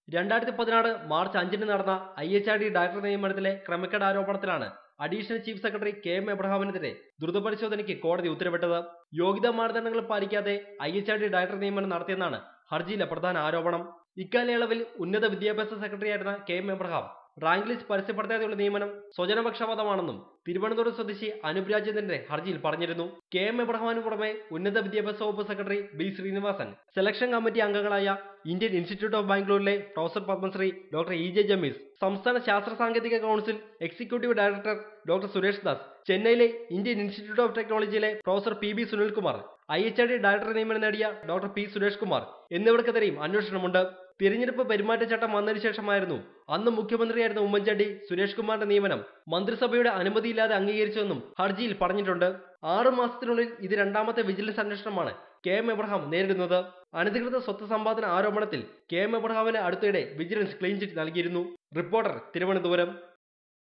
രണ്ടായിരത്തി പതിനാറ് മാർച്ച് അഞ്ചിന് നടന്ന I H R D director നിയമനത്തിലെ ക്രമക്കേട് ആരോപണത്തിലാണ് additional chief secretary K M എബ്രഹാമിനെതിരെ ദ്രുതപരിശോധനയ്ക്ക് കോടതി ഉത്തരവിട്ടത് യോഗ്യതാ മാനദണ്ഡങ്ങൾ പാലിക്കാതെ I H R D director നിയമനം നടത്തിയെന്നാണ് ഹർജിയിലെ പ്രധാന ആരോപണം ഇക്കാലയളവിൽ ഉന്നത വിദ്യാഭ്യാസ സെക്രട്ടറിയായിരുന്ന K M Abraham rank list പരസ്യപ്പെടുത്താതെയുള്ള നിയമനം സ്വജനപക്ഷപാതമാണെന്നും തിരുവനന്തപുരം സ്വദേശി അനൂപ് രാജേന്ദ്രന്റെ ഹർജിയിൽ പറഞ്ഞിരുന്നു കെ എം എബ്രഹാമിന് പുറമെ ഉന്നത വിദ്യാഭ്യാസ വകുപ്പ് secretary B Srinivasan selection committee അംഗങ്ങളായ ഇന്ത്യൻ ഇൻസ്റ്റിറ്റ്യൂട്ട് ഓഫ് ബാംഗ്ലൂരിലെ professor Padmashri doctor E J James സംസ്ഥാന ശാസ്ത്ര സാങ്കേതിക council executive director doctor Suresh Das ചെന്നൈയിലെ ഇന്ത്യൻ ഇൻസ്റ്റിറ്റ്യൂട്ട് ഓഫ് ടെക്നോളജിയിലെ professor P B Sunilkumar I H R D director നിയമനം നേടിയ ഡോക്ടർ പി സുരേഷ് കുമാർ എന്നിവർക്കെതിരെയും അന്വേഷണമുണ്ട് തിരഞ്ഞെടുപ്പ് പെരുമാറ്റച്ചട്ടം വന്നതിന് ശേഷമായിരുന്നു അന്ന് മുഖ്യമന്ത്രിയായിരുന്ന ഉമ്മൻചാണ്ടി സുരേഷ് കുമാറിന്റെ നിയമനം മന്ത്രിസഭയുടെ അനുമതിയില്ലാതെ അംഗീകരിച്ചതെന്നും ഹർജിയിൽ പറഞ്ഞിട്ടുണ്ട് ആറു മാസത്തിനുള്ളിൽ ഇത് രണ്ടാമത്തെ വിജിലൻസ് അന്വേഷണമാണ് കെ എം എബ്രഹാം നേരിടുന്നത് അനധികൃത സ്വത്ത് സമ്പാദന ആരോപണത്തിൽ കെ എം എബ്രഹാമിന് അടുത്തിടെ വിജിലൻസ് ക്ലീൻ ചിറ്റ് നൽകിയിരുന്നു റിപ്പോർട്ടർ തിരുവനന്തപുരം